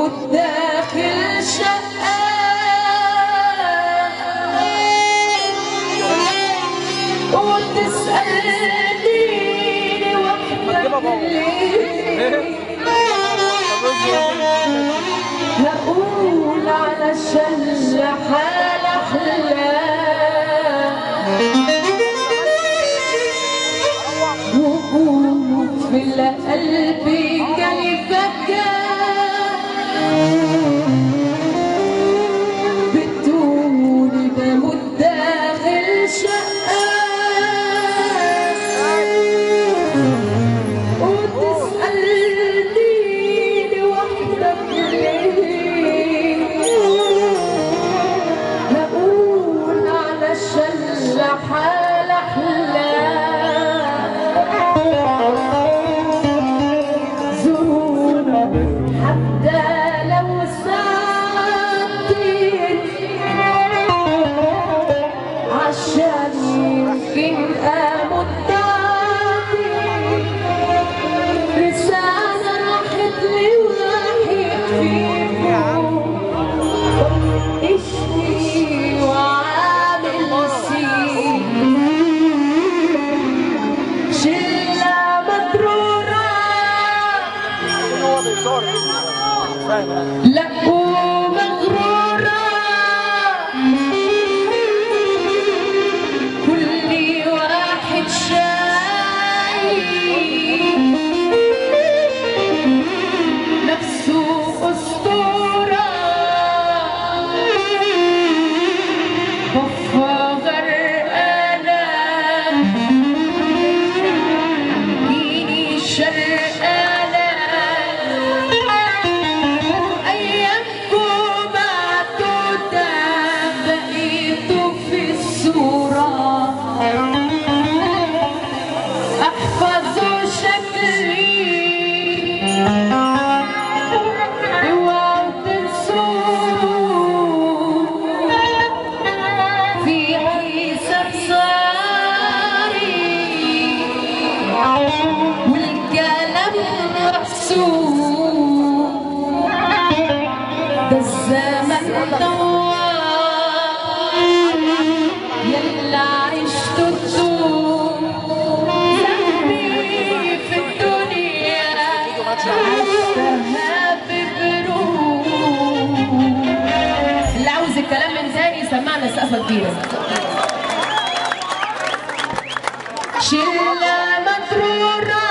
بموت داخل شقة وتسألني واحدة ليه هقول علشان لحال أحلام وقوم في القلب جالي بتقولي بموت داخل شقة وتسألني لوحدك ليه هقول علشان لحال أحلام زورونا حتى لو ساعتين عشان يمكن أموت رسالة راحت لواحد فيكم اشتي وعامل سين شلة مضرورة لا ومغرورة كل واحد شايف نفسه أسطورة بفا غرقانة ديني شرقانة أيامكم معدودة بقيتوا في الصورة احفظوا شكلي اوعوا تنسوه في حساب صاري والكلام محسوب ده الزمن دوار يلا عشت الدور ذنبي في الدنيا عشتها ببرود اللي عاوز الكلام من تاني سمعنا سقفة كبيرة شلة مضرورة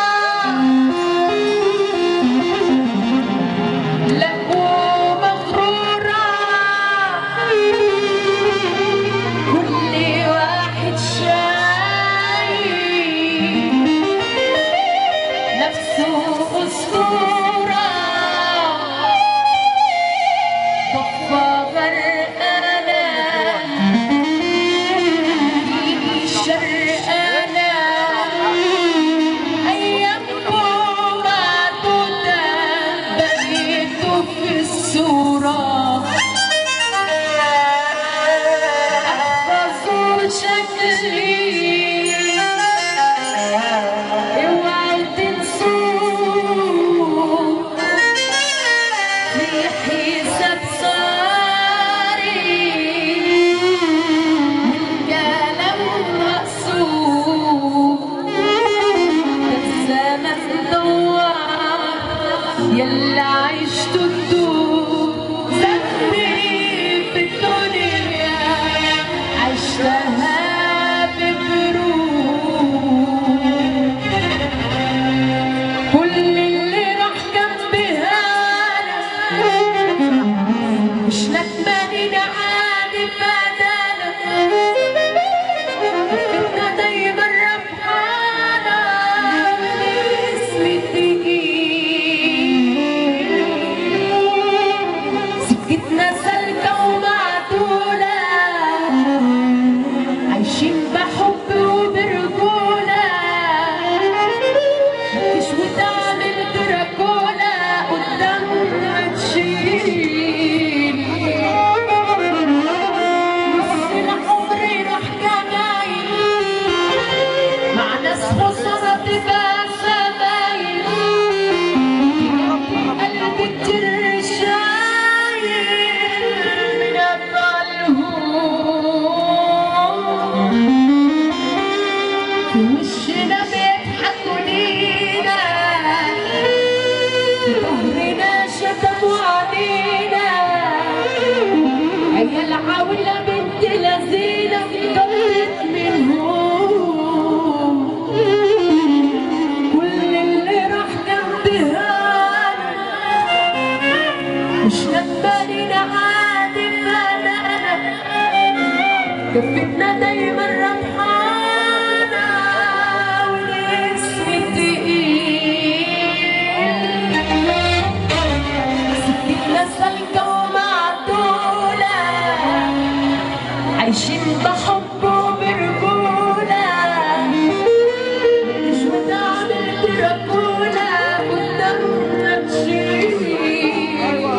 لا ومغرورة كل واحد شايف نفسه أسطورة ضفة غرقانة فيني شرقانة أيامكم معدودة بقيتوا في الصورة احفظوا شكلي اوعوا تنسوه في حساب صاري والكلام مقصود ده الزمن دوار يلا عشت الدور ذنبي في الدنيا عشتها ببرود كل اللي راح جنبها مش ندمانين عادي بدانا فتنا دايما ربحانة من اسم التقيل ظهرنا شتموا علينا عيال عاولة بنت لذينة ضلت منهم كل اللي راح جنبها مش لما عادي انا انا كفتنا دايما ربحانة والاسم التقيل سكتنا سالكة ومعدولة عايشين بحب وبرجولة مش بتعمل تركولة قدامنا تشيل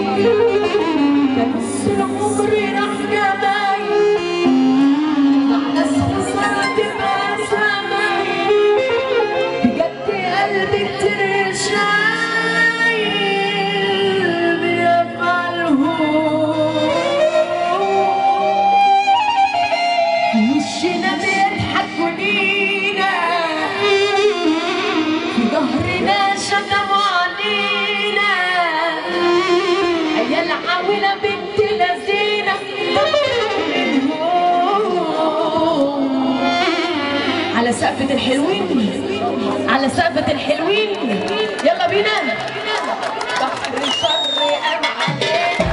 بس عمري راح جمايل مع ناس خسرت تبقى سمايل بجد قلبي كتير شايل بيفعلهم وشنا بيضحكوا لينا في ظهرنا شتموا علينا عيال عاولة بنت لذينة منهم على سقفة الحلوين على سقفة الحلوين يلا بينا بحر الشر قام علينا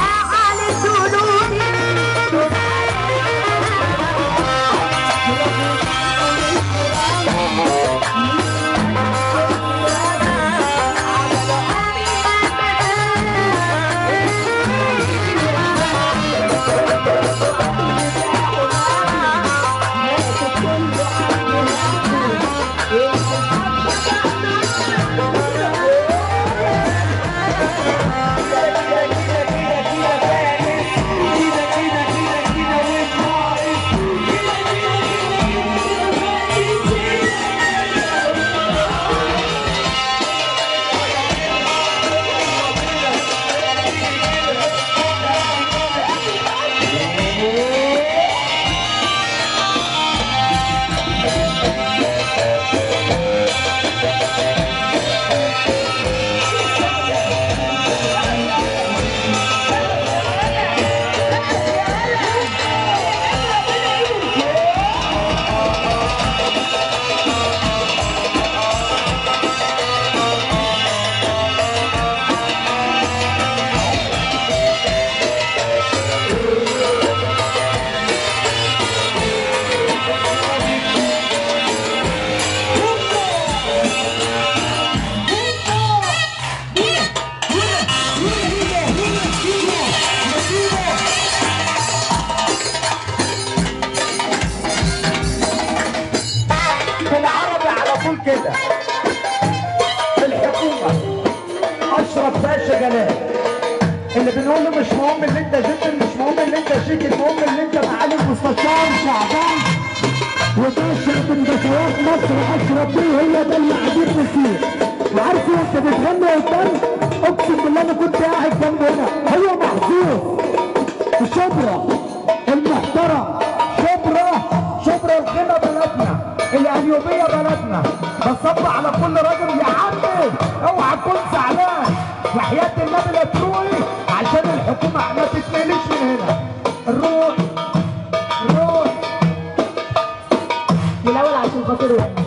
المناعة للجنون كده الحكومه اشرف باشا جلال اللي بنقول له مش مهم اللي انت جد مش مهم اللي انت شيك المهم اللي انت معالي المستشار شعبان وباشا من بشوات مصر اشرف بيه هي ده اللي عجبني فيه وعارف انت بتغني قدام اقسم بالله انا كنت قاعد جنبه هنا هو محظوظ في شبرا المحترم شبرا شبرا الغنى بلدنا الأنيوبية بلدنا بصب على كل راجل يا عمي اوعى تكون زعلان وحياة النبي لا تروحي عشان الحكومة ما تتنقلش من هنا الروح الروح الاول عشان خاطر